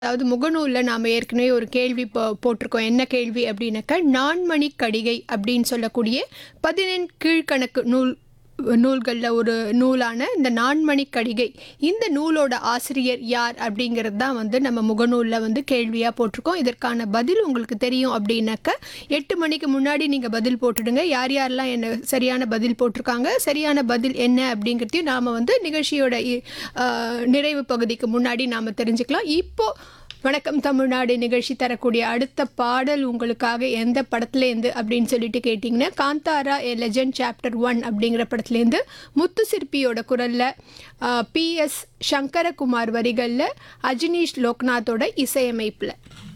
அதாவது முகநூலில் நாம் ஏற்கனவே ஒரு கேள்வி போ போட்டிருக்கோம் என்ன கேள்வி அப்படின்னாக்கா நான்மணி கடிகை அப்படின்னு சொல்லக்கூடிய பதினெண் கீழ்கணக்கு நூல் நூல்களில் ஒரு நூலான இந்த நான்மணி கடிகை இந்த நூலோட ஆசிரியர் யார் அப்படிங்கிறது தான் வந்து நம்ம முகநூலில் வந்து கேள்வியாக போட்டிருக்கோம் இதற்கான பதில் உங்களுக்கு தெரியும் அப்படின்னாக்கா எட்டு மணிக்கு முன்னாடி நீங்கள் பதில் போட்டுடுங்க யார் யாரெல்லாம் என்ன சரியான பதில் போட்டிருக்காங்க சரியான பதில் என்ன அப்படிங்கிறதையும் நாம் வந்து நிகழ்ச்சியோட இ- ஆஹ், நிறைவு பகுதிக்கு முன்னாடி நாம் தெரிஞ்சுக்கலாம் இப்போ வணக்கம் தமிழ்நாடு நிகழ்ச்சி தரக்கூடிய அடுத்த பாடல் உங்களுக்காக எந்த படத்துலேருந்து அப்படின்னு சொல்லிட்டு கேட்டிங்கன்னா Kantara a legend chapter one அப்படிங்கிற படத்துலேருந்து முத்து சிற்பியோட குரலில் பிஎஸ் சங்கரகுமார் வரிகளில் அஜினீஷ் லோக்நாத்தோட இசையமைப்பில்